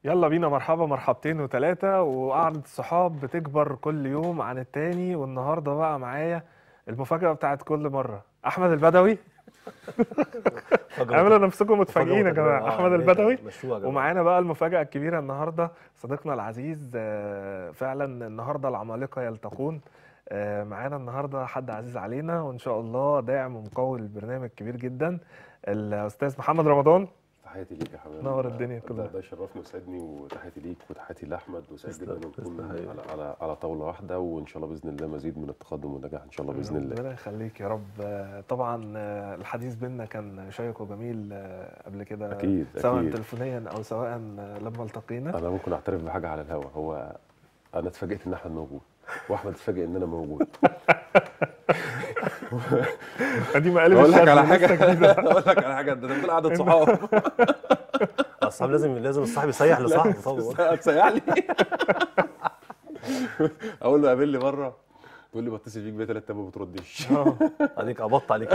يلا بينا مرحبا مرحبتين وتلاتة وقعدة الصحاب بتكبر كل يوم عن التاني والنهاردة بقى معايا المفاجأة بتاعت كل مرة أحمد البدوي اعملوا نفسكم متفاجئين يا جماعة أحمد البدوي ومعانا بقى المفاجأة الكبيرة النهاردة صديقنا العزيز آه، فعلا النهاردة العمالقة يلتقون آه، معانا النهاردة حد عزيز علينا وإن شاء الله داعم ومقوي البرنامج كبير جدا الأستاذ محمد رمضان تحياتي ليك يا حبيبي نور الدنيا ده- كلها. ده يشرفني ويسعدني وتحياتي ليك وتحياتي لاحمد وسعيد تسلم، جدا ان نكون تسلم حبيبي. على, على على طاوله واحده وان شاء الله باذن الله مزيد من التقدم والنجاح ان شاء الله باذن الله ربنا يخليك يا رب آه، طبعا آه، الحديث بينا كان شيق وجميل آه، قبل كده اكيد سواء اكيد تليفونيا او سواء آه، لما التقينا انا ممكن اعترف بحاجه على الهوا هو انا اتفاجئت ان احمد موجود واحمد اتفاجئ ان انا موجود دي مقالب اقول لك الشاذ على لسه حاجه جديدة. اقول لك على حاجه ده دول قعده صحاب الصاحب لازم لازم الصاحب يصيح لصاحبه طبعا هتسيح لي اقول له قابلني بره تقول لي بتصل بيك بقى ثلاث ايام ما بتردش آه. عليك قبضت عليك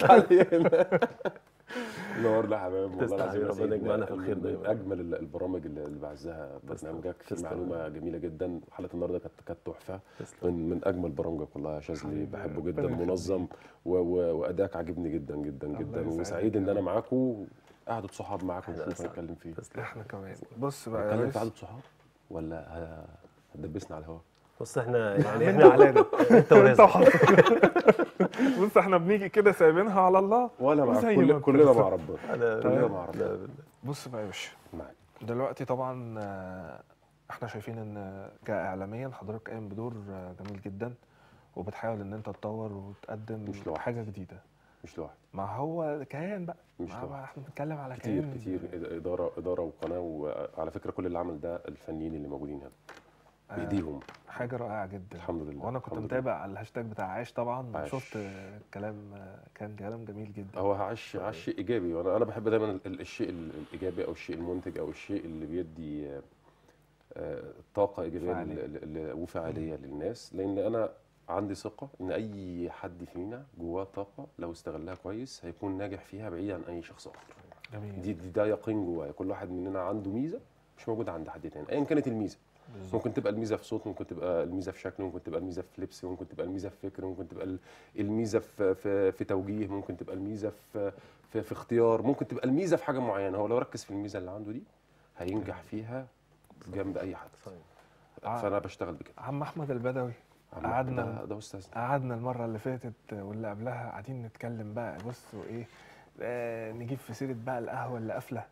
نورنا يا حبايب والله تسلم العظيم حبيبي، ربنا سعيد. يجمعنا في من- الخير من دايما. اجمل ال- البرامج اللي اللي بعزها برنامجك في تسلم. معلومه جميله جدا حلقه النهارده كانت كانت تحفه تسلم. من من اجمل برامجك والله يا شاذلي حبيبي، بحبه جدا ربنا منظم و- و- وادائك عاجبني جدا جدا الله جدا يسعدك وسعيد يا ان انا رب. معاكم قعدة صحاب معاكم أهلا نشوف وسهلا. هنتكلم فيه تسلم. احنا كمان بص بقى يا هنتكلم ريس في قعدة صحاب ولا ه- هتدبسنا على الهواء بص احنا يعني منا احنا علينا انت انت ورزق وحضرتك بص احنا بنيجي كده سايبينها على الله ولا مع زي كل ما كلنا بتحصل. مع ربنا أنا- كلنا مع ربنا لا، بص بقى يا باشا معاك دلوقتي طبعا آه، احنا شايفين ان كاعلاميا حضرتك قايم بدور آه، جميل جدا وبتحاول ان انت تطور وتقدم مش لوحدك. حاجه جديده مش لوحدي ما هو كيان بقى مش ما لوحدي. بقى احنا بنتكلم على كتير كيان كتير إد- اداره اداره وقناه وعلى فكره كل اللي عمل ده الفنيين اللي موجودين هنا آه، بايديهم حاجه رائعه جدا الحمد لله وانا كنت الحمد لله. متابع على الهاشتاج بتاع عاش طبعا عاش. شفت آه، كلام آه، كان كلام جميل جدا هو عش عش شيء ايجابي وانا انا بحب دايما ال- الشيء ال- الايجابي او الشيء المنتج او الشيء اللي بيدي آه، آه، طاقه ايجابيه فعالية. لل- لل- وفعاليه للناس لان انا عندي ثقه ان اي حد فينا جواه طاقه لو استغلها كويس هيكون ناجح فيها بعيد عن اي شخص اخر جميل دي, دي ده يقين جوايا كل واحد مننا عنده ميزه مش موجوده عند حد تاني ايا كانت الميزه بالظبط. ممكن تبقى الميزه في صوت ممكن تبقى الميزه في شكل ممكن تبقى الميزه في لبس ممكن تبقى الميزه في فكر ممكن تبقى ال- الميزه في في, في توجيه ممكن تبقى الميزه في, في في اختيار ممكن تبقى الميزه في حاجه معينه هو لو ركز في الميزه اللي عنده دي هينجح فيها جنب اي حد صحيح. ع- فانا بشتغل بكده عم احمد البدوي عم- قعدنا- ده, ده استاذنا قعدنا المره اللي فاتت واللي قبلها قاعدين نتكلم بقى بص وايه آه نجيب في سيره بقى القهوه اللي قافله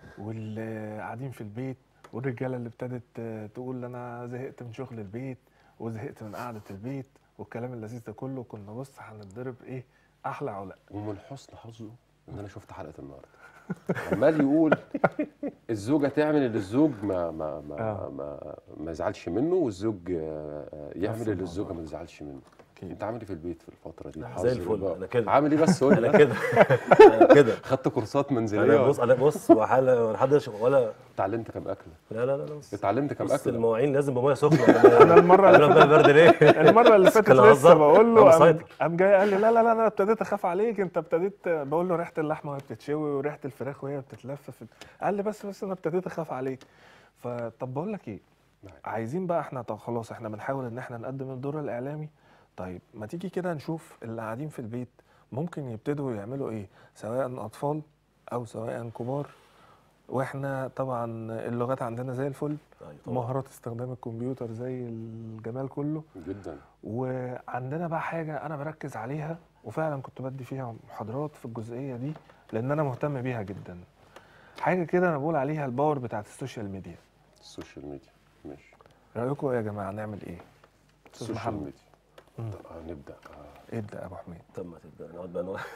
واللي قاعدين في البيت والرجاله اللي ابتدت آه، تقول انا زهقت من شغل البيت وزهقت من قعده البيت والكلام اللذيذ ده كله كنا بص هنتضرب ايه احلى علق ومن حسن حظه ان انا شفت حلقه النهارده عمال يقول الزوجه تعمل اللي الزوج ما ما ما آه. ما, ما يزعلش منه والزوج آه، آه، يعمل اللي الموضوع. الزوجه ما تزعلش منه أكيد. انت عامل ايه في البيت في الفتره دي زي حظ الفل، بقى. أنا كده. عامل ايه بس قول انا لي كده انا كده خدت كورسات منزليه انا ولا بص انا بص وحاله محدش ولا اتعلمت كام اكله لا لا لا لا بص اتعلمت كام بص اكله المواعين لازم بميه سخنه انا المره اللي انا بقى برد ليه المره اللي فاتت كان لسه هزار. بقول أنا له قام- مسيطر. قام جاي قال لي لا لا لا انا ابتديت اخاف عليك انت ابتديت بقول له ريحه اللحمه وهي بتتشوي وريحه الفراخ وهي بتتلف في قال لي بس بس انا ابتديت اخاف عليك فطب بقول لك ايه معاك. عايزين بقى احنا طب خلاص احنا بنحاول ان احنا نقدم الدور الاعلامي طيب ما تيجي كده نشوف اللي قاعدين في البيت ممكن يبتدوا يعملوا ايه سواء اطفال او سواء كبار واحنا طبعا اللغات عندنا زي الفل أيوة طبعاً. مهارات استخدام الكمبيوتر زي الجمال كله جدا وعندنا بقى حاجة أنا بركز عليها وفعلا كنت بدي فيها محاضرات في الجزئية دي لأن أنا مهتم بيها جدا حاجة كده أنا بقول عليها الباور بتاعت السوشيال ميديا السوشيال ميديا ماشي رأيكم إيه يا جماعة نعمل إيه؟ أستاذ السوشيال محمد ميديا مم. طب هنبدا آه. ابدأ يا أبو حميد طب ما تبدا نقعد بقى نقعد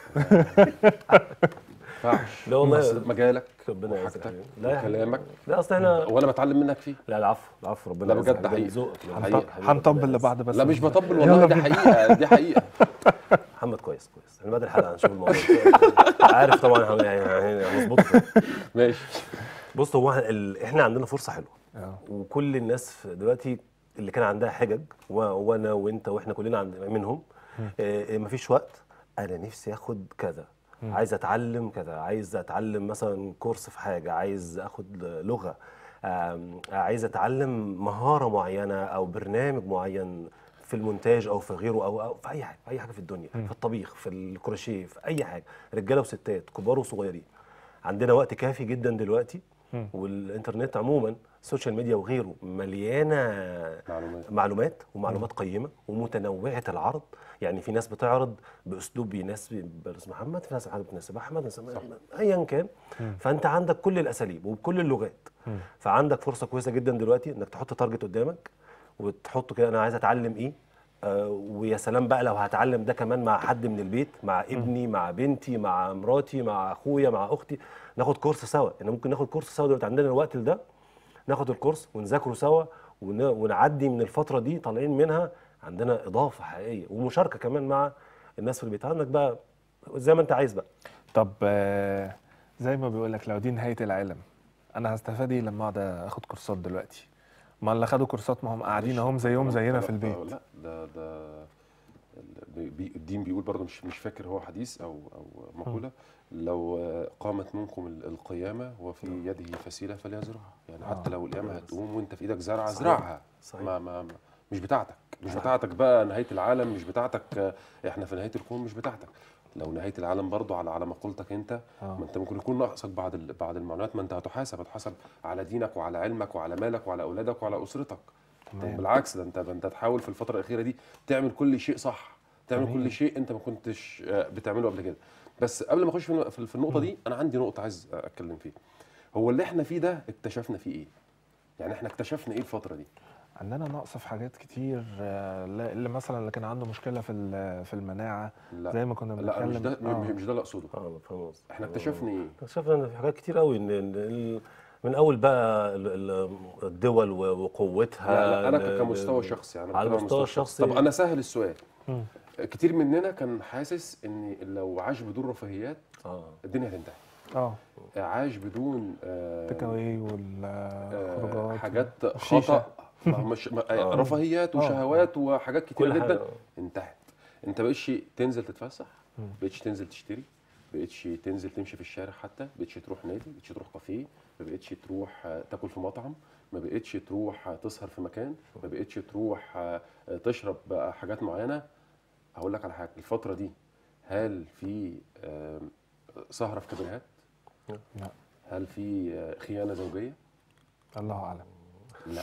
ينفعش لا والله. بس مجالك ربنا يعزك وحاجتك حبيبي. لا يا حبيبي. وكلامك لا اصل احنا وانا بتعلم منك فيه لا العفو العفو ربنا لا بجد يعزك. ده حقيقي. ذوقك حقيقي. حبيبي، حبيبي، هنطبل ربنا لبعض بس لا مش بطبل يلا والله دي بينا. حقيقه دي حقيقه يعزك. محمد كويس كويس احنا بعد الحلقه هنشوف الموضوع عارف طبعا هن- يعني هنظبطه ماشي بص هو إحنا- ال- احنا عندنا فرصه حلوه آه. وكل الناس في دلوقتي اللي كان عندها حجج و- وانا وانت واحنا كلنا عند منهم آه، مفيش وقت انا نفسي اخد كذا عايز اتعلم كذا عايز اتعلم مثلا كورس في حاجه عايز اخد لغه آم، عايز اتعلم مهاره معينه او برنامج معين في المونتاج او في غيره او, أو في اي حاجه في اي حاجه في الدنيا في الطبيخ في الكروشيه في اي حاجه رجاله وستات كبار وصغيرين عندنا وقت كافي جدا دلوقتي مم. والانترنت عموما السوشيال ميديا وغيره مليانه معلومات معلومات ومعلومات قيمه ومتنوعه العرض يعني في ناس بتعرض باسلوب بيناسب باسم محمد في ناس بتناسب احمد ناس ايا كان فانت عندك كل الاساليب وبكل اللغات فعندك فرصه كويسه جدا دلوقتي انك تحط تارجت قدامك وتحط كده انا عايز اتعلم ايه آه ويا سلام بقى لو هتعلم ده كمان مع حد من البيت مع ابني مع بنتي مع مراتي مع اخويا مع اختي ناخد كورس سوا يعني ممكن ناخد كورس سوا دلوقتي عندنا الوقت ده ناخد الكورس ونذاكره سوا ون- ونعدي من الفتره دي طالعين منها عندنا اضافه حقيقيه ومشاركه كمان مع الناس في البيت عندك بقى زي ما انت عايز بقى طب آه، زي ما بيقول لك لو دي نهايه العالم انا هستفاد ايه لما اقعد اخد كورسات دلوقتي ما اللي خدوا كورسات ما هم قاعدين اهم زيهم زينا في البيت لا ده ده ال- بي- الدين بيقول برضه مش مش فاكر هو حديث او او مقوله لو آه، قامت منكم ال- القيامه وفي يده فسيله فليزرعها يعني حتى لو القيامه هتقوم وانت في ايدك زرعه صحيح. زرعها صحيح. ما ما ما- مش بتاعتك مش بتاعتك بقى نهايه العالم مش بتاعتك آه، احنا في نهايه الكون مش بتاعتك لو نهايه العالم برضه على على مقولتك انت آه. ما انت ممكن يكون ناقصك بعض ال- بعض المعلومات ما انت هتحاسب هتحاسب على دينك وعلى علمك وعلى مالك وعلى اولادك وعلى اسرتك تمام. بالعكس ده انت ده انت تحاول في الفتره الاخيره دي تعمل كل شيء صح تعمل جميل. كل شيء انت ما كنتش آه، بتعمله قبل كده بس قبل ما اخش في في- في النقطه دي انا عندي نقطه عايز اتكلم فيها هو اللي احنا فيه ده اكتشفنا فيه ايه يعني احنا اكتشفنا ايه الفتره دي عندنا نقص في حاجات كتير آه، لا- اللي مثلا اللي كان عنده مشكله في ال- في المناعه لا زي ما كنا لا مش ده بنتكلم مش, مش ده اللي اقصده اه فاهم قصدك. احنا اكتشفنا ايه اكتشفنا ان في حاجات كتير قوي ان إن ال- من اول بقى ال- ال- الدول و- وقوتها لا لا انا ل- ك- كمستوى ل- شخصي يعني على بتكلم المستوى الشخصي طب انا سهل السؤال مم. كتير مننا كان حاسس ان لو عاش بدون رفاهيات اه الدنيا هتنتهي اه عاش بدون آه، تيك اواي آه، والخروجات حاجات والشيشة. خطا ما هو مش ما- آه. رفاهيات آه. وشهوات وحاجات كتير كل حاجة. جدا انتهت انت بقيتش تنزل تتفسح مم. بقيتش تنزل تشتري بقيتش تنزل تمشي في الشارع حتى بقيتش تروح نادي بقيتش تروح كافيه ما بقيتش تروح آه، تاكل في مطعم ما بقيتش تروح آه، تسهر في مكان ما بقيتش تروح آه، آه، تشرب بقى حاجات معينه هقول لك على حاجه الفتره دي هل في آه، سهره في كابينات لا هل في آه، خيانه زوجيه الله اعلم لا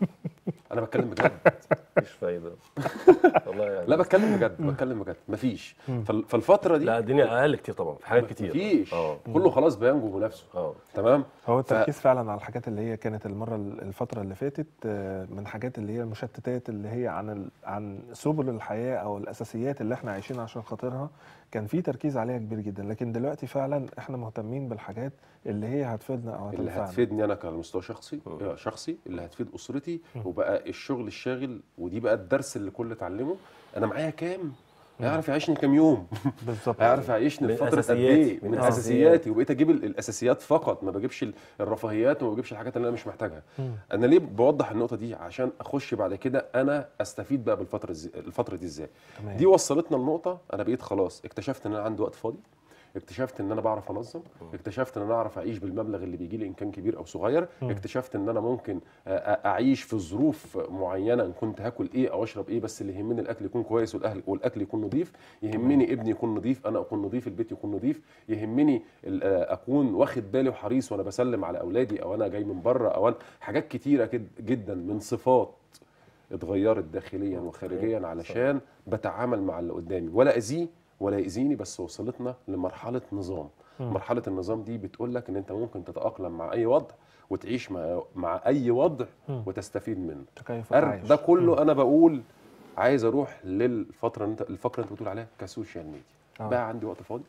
انا بتكلم بجد مفيش فايده والله يعني لا بتكلم بجد بتكلم بجد مفيش فال- فالفتره دي لا الدنيا اقل كتير طبعا في حاجات كتير مفيش اه كله خلاص بينجو بنفسه اه تمام هو ف- التركيز فعلا على الحاجات اللي هي كانت المره الفتره اللي فاتت آه، من حاجات اللي هي المشتتات اللي هي عن ال... عن سبل الحياه او الاساسيات اللي احنا عايشين عشان خاطرها كان في تركيز عليها كبير جدا لكن دلوقتي فعلا احنا مهتمين بالحاجات اللي هي هتفيدنا او اللي هتنفعنا هتفيدني انا كمستوى شخصي آه، شخصي اللي هتفيد اسرتي وبقى الشغل الشاغل ودي بقى الدرس اللي كل اتعلمه انا معايا كام هيعرف يعيشني كام يوم بالظبط هيعرف يعيشني من في فتره قد أساسياتي، ايه من من أساسياتي. اساسياتي وبقيت اجيب ال- الاساسيات فقط ما بجيبش ال- الرفاهيات وما بجيبش الحاجات اللي انا مش محتاجها مم. انا ليه بوضح النقطه دي عشان اخش بعد كده انا استفيد بقى بالفتره الز- الفتره دي ازاي تمام. دي وصلتنا لنقطه انا بقيت خلاص اكتشفت ان انا عندي وقت فاضي اكتشفت ان انا بعرف انظم اكتشفت ان انا اعرف اعيش بالمبلغ اللي بيجي لي ان كان كبير او صغير اكتشفت ان انا ممكن أ- أ- اعيش في ظروف معينه ان كنت هاكل ايه او اشرب ايه بس اللي يهمني الاكل يكون كويس والاهل والاكل يكون نظيف يهمني ابني يكون نظيف انا اكون نظيف البيت يكون نظيف يهمني ال- آه، اكون واخد بالي وحريص وانا بسلم على اولادي او انا جاي من بره او أنا حاجات كتيره كد- جدا من صفات اتغيرت داخليا وخارجيا علشان بتعامل مع اللي قدامي ولا اذيه ولا يأذيني بس وصلتنا لمرحله نظام مرحله النظام دي بتقول لك ان انت ممكن تتاقلم مع اي وضع وتعيش مع, مع اي وضع وتستفيد منه تكيف أر- وتعايش. ده كله انا بقول عايز اروح للفتره اللي انت الفقره اللي انت بتقول عليها كسوشيال ميديا آه. بقى عندي وقت فاضي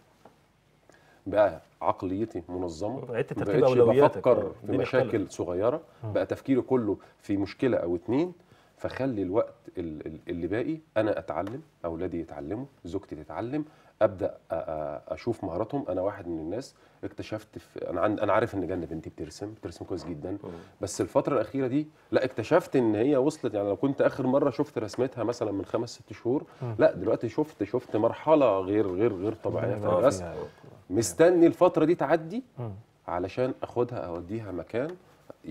بقى عقليتي منظمه عدت ما ترتيب بقتش أولوياتك. بفكر آه، في الدنيا مشاكل صغيره بقى تفكيري كله في مشكله او اتنين فخلي الوقت ال- ال- اللي باقي انا اتعلم اولادي يتعلموا زوجتي تتعلم ابدا أ- أ- اشوف مهاراتهم انا واحد من الناس اكتشفت في انا عند انا عارف ان جنة بنتي بترسم بترسم كويس جدا بس الفتره الاخيره دي لا اكتشفت ان هي وصلت يعني لو كنت اخر مره شفت رسمتها مثلا من خمس ست شهور لا دلوقتي شفت شفت مرحله غير غير غير طبيعيه في آه، الرسم فيها. مستني الفتره دي تعدي مم. علشان اخدها اوديها مكان ي-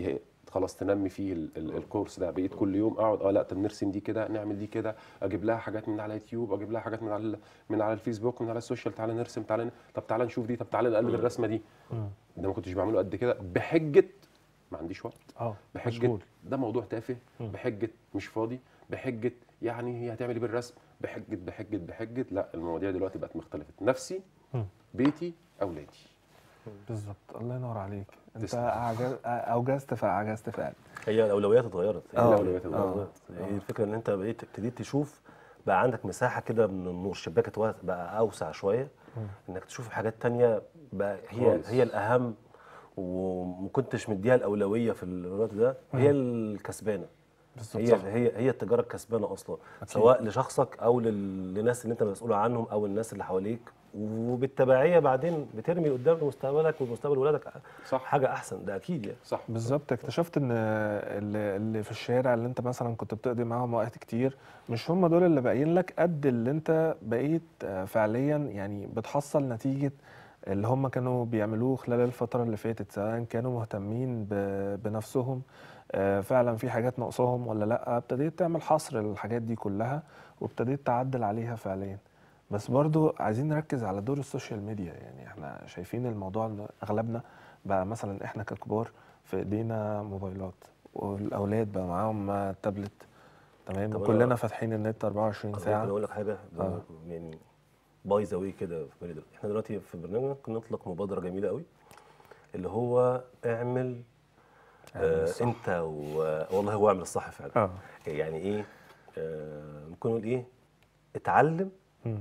خلاص تنمي فيه ال- ال- الكورس ده بقيت كل يوم اقعد اه لا طب نرسم دي كده نعمل دي كده اجيب لها حاجات من على يوتيوب اجيب لها حاجات من على ال- من على الفيسبوك من على السوشيال تعالى نرسم تعالى ن- طب تعالى نشوف دي طب تعالى نقلد الرسمه دي ده ما كنتش بعمله قد كده بحجه ما عنديش وقت اه بحجه مشغول. ده موضوع تافه بحجه مش فاضي بحجه يعني هي هتعمل ايه بالرسم بحجه بحجه بحجه لا المواضيع دلوقتي بقت مختلفه نفسي مم. بيتي اولادي بالظبط الله ينور عليك انت تسلم. أعجز... اوجزت فاعجزت فعلا هي الاولويات اتغيرت آه. الأولويات اتغيرت. اتغيرت. هي الفكره ان انت بقيت ابتديت تشوف بقى عندك مساحه كده من النور شباكه وقت بقى اوسع شويه انك تشوف حاجات تانية بقى هي خالص. هي الاهم وما كنتش مديها الاولويه في الوقت ده هي الكسبانه بالظبط هي صح. هي هي التجاره الكسبانه اصلا سواء لشخصك او لل- للناس اللي انت مسؤول عنهم او الناس اللي حواليك وبالتبعيه بعدين بترمي قدام مستقبلك ومستقبل ولادك صح. حاجه احسن ده اكيد يعني صح بالظبط اكتشفت ان اللي, اللي في الشارع اللي انت مثلا كنت بتقضي معاهم وقت كتير مش هم دول اللي باقيين لك قد اللي انت بقيت آه، فعليا يعني بتحصل نتيجة اللي هم كانوا بيعملوه خلال الفترة اللي فاتت سواء كانوا مهتمين ب- بنفسهم آه، فعلا في حاجات ناقصاهم ولا لا ابتديت تعمل حصر للحاجات دي كلها وابتديت تعدل عليها فعليا بس برضو عايزين نركز على دور السوشيال ميديا يعني احنا شايفين الموضوع ان اغلبنا بقى مثلا احنا ككبار في ايدينا موبايلات والاولاد بقى معاهم تابلت تمام طب أنا- وكلنا فاتحين النت 24 ممكن ساعه اقول لك حاجه آه. يعني باي ذا واي كده في بالي دلوقتي. احنا دلوقتي في برنامج ممكن نطلق مبادره جميله قوي اللي هو اعمل آه الصح. انت و... والله هو اعمل الصح فعلا اه يعني ايه آه ممكن نقول ايه اتعلم مم.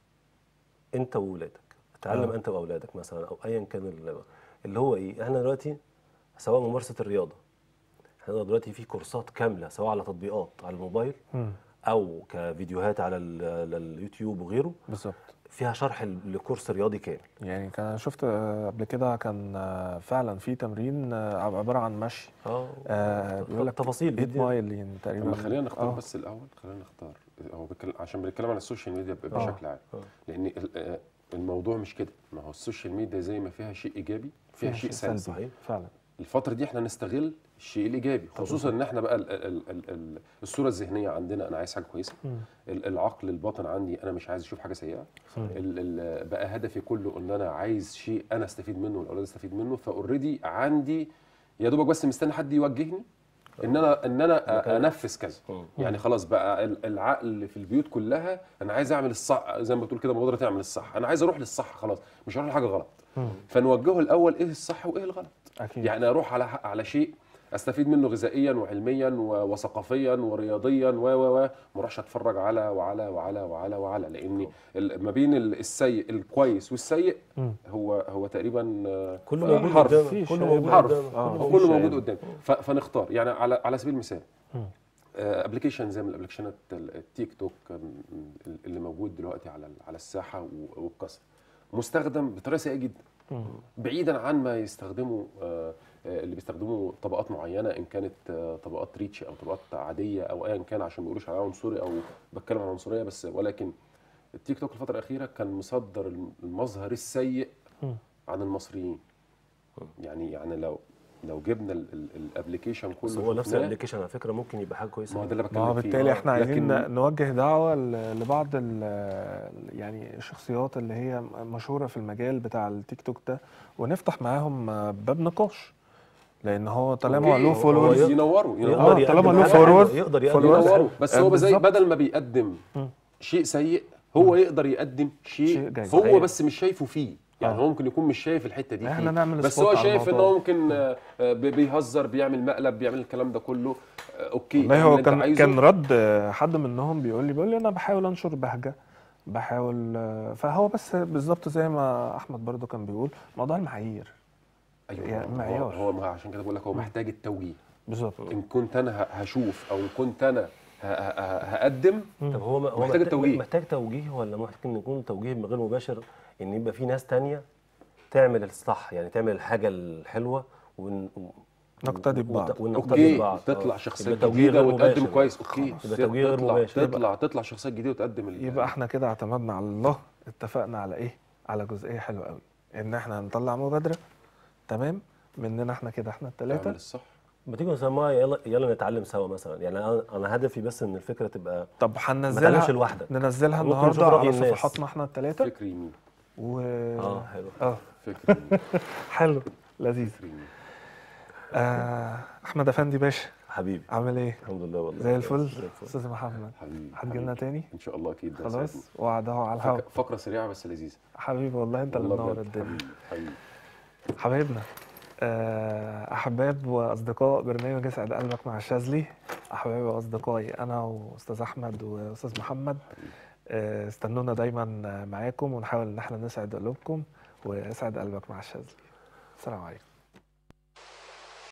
انت واولادك اتعلم آه. انت واولادك مثلا او ايا كان ال- اللي هو ايه احنا دلوقتي سواء ممارسه الرياضه احنا دلوقتي في كورسات كامله سواء على تطبيقات على الموبايل مم. او كفيديوهات على ال- على اليوتيوب وغيره بالظبط فيها شرح ل- لكورس رياضي كامل يعني كان شفت آه، قبل كده كان آه، فعلا في تمرين آه، عباره عن مشي اه آه بيقول لك تفاصيل 8 جدا مايل يعني طب تقريبا ما خلينا نختار آه. بس الاول خلينا نختار هو بيتكلم عشان بنتكلم عن السوشيال ميديا ب- آه. بشكل عام آه. لان ال- آه، الموضوع مش كده ما هو السوشيال ميديا زي ما فيها شيء ايجابي فيها شيء سلبي صحيح. فعلا الفتره دي احنا نستغل الشيء الايجابي خصوصا ان احنا بقى ال ال ال ال الصوره الذهنيه عندنا انا عايز حاجه كويسه مم. ال- العقل الباطن عندي انا مش عايز اشوف حاجه سيئه ال ال بقى هدفي كله ان انا عايز شيء انا استفيد منه والاولاد يستفيد منه فاوريدي عندي يا دوبك بس مستني حد يوجهني ان انا ان انا أ- مكان. انفذ كذا مم. يعني خلاص بقى ال- العقل في البيوت كلها انا عايز اعمل الصح زي ما بتقول كده مبادره تعمل الصح انا عايز اروح للصح خلاص مش هروح لحاجه غلط مم. فنوجهه الاول ايه الصح وايه الغلط اكيد يعني اروح على على شيء استفيد منه غذائيا وعلميا و- وثقافيا ورياضيا و و و ما اروحش اتفرج على وعلى وعلى وعلى وعلى لان ال- ما بين ال- السيء الكويس والسيء مم. هو هو تقريبا آه، كله آه، موجود حرف قدامك مفيش كله عيب. موجود حرف قدامك آه. كله مفيش كله عيب. موجود قدام ف- فنختار يعني على على سبيل المثال مم. ابلكيشن زي من الابلكيشنات ال- التيك توك آم، اللي موجود دلوقتي على ال- على الساحه و- وبكثره مستخدم بطريقه سيئه جدا مم. بعيدا عن ما يستخدموا آه، آه، اللي بيستخدموا طبقات معينه ان كانت آه، طبقات ريتش او طبقات عاديه او ايا كان عشان ما يقولوش عليها عنصري او بتكلم عن عنصريه بس ولكن التيك توك الفتره الاخيره كان مصدر الم- المظهر السيء مم. عن المصريين يعني يعني لو لو جبنا الابلكيشن بس كله هو نفس شفناه، الابلكيشن على فكره ممكن يبقى حاجه كويسه ما هو ده اللي ما بتكلم هو فيه بالتالي آه، احنا عايزين لكن نوجه دعوة ل- لبعض ال- يعني الشخصيات اللي هي مشهورة في المجال بتاع التيك توك ده ونفتح معاهم باب نقاش لان هو طالما أوكي، له هو- فولورز هو ينوروا ينوروا آه، يقدر طالما يقدم له حاجة حلوة، followers- يقدر يقدم followers. حاجة ينوروا بس آه، هو زي بالظبط. بدل ما بيقدم مم. شيء سيء هو يقدر يقدم شيء شيء جيد. هو صحيح. بس مش شايفه فيه يعني آه. هو ممكن يكون مش شايف الحته دي احنا فيه. نعمل بس سبوت هو على شايف ان الموضوع. هو ممكن آه، آه، بي- بيهزر بيعمل مقلب بيعمل الكلام ده كله آه، اوكي والله اعمل هو اللي أنت كان عايزه. كان رد آه، حد منهم بيقول لي بيقول لي انا بحاول انشر بهجه بحاول آه، فهو بس بالظبط زي ما احمد برضو كان بيقول موضوع المعايير ايوه يعني هو- معيار. هو ما عشان كده بقول لك هو محتاج التوجيه بالظبط ان كنت انا ه- هشوف او كنت انا ه- ه- هقدم طب هو هو محتاج التوجيه. محتاج توجيه ولا ممكن يكون توجيه من غير مباشر ان يبقى في ناس تانية تعمل الصح يعني تعمل الحاجه الحلوه ون... نقتدي ببعض. وت- ونقتدي اوكي ببعض تطلع آه. شخصيه يبقى توجيه جديده غير وتقدم مباشر. كويس اوكي يبقى توجيه غير تطلع مباشر. تطلع تطلع شخصيه جديده وتقدم ال- يبقى احنا كده اعتمدنا على الله اتفقنا على ايه على جزئيه حلوه قوي ان احنا هنطلع مبادره تمام مننا احنا كده احنا تعمل الثلاثه الصح ما تيجي نسميها يلا يلا نتعلم سوا مثلا يعني انا انا هدفي بس ان الفكره تبقى طب ما تعلمش هننزلها لوحدك ننزلها ممكن النهارده نشوف رأي على الناس. صفحاتنا احنا الثلاثه فكر يمين و اه حلو اه فكر يمين حلو لذيذ فكر يمين آه احمد افندي باشا حبيبي عامل ايه الحمد لله والله زي الفل زي الفل استاذ محمد حبيبي هتجي لنا حبيبي. تاني ان شاء الله اكيد ده خلاص سعدني. وعد اهو على الهوا فك- فقره سريعه بس لذيذه حبيبي والله انت اللي والله منور بجد. الدنيا حبيبي حبيبي حبايبنا آه، احباب واصدقاء برنامج اسعد قلبك مع الشاذلي احبابي واصدقائي انا واستاذ احمد واستاذ محمد آه، استنونا دايما معاكم ونحاول ان احنا نسعد قلوبكم واسعد قلبك مع الشاذلي السلام عليكم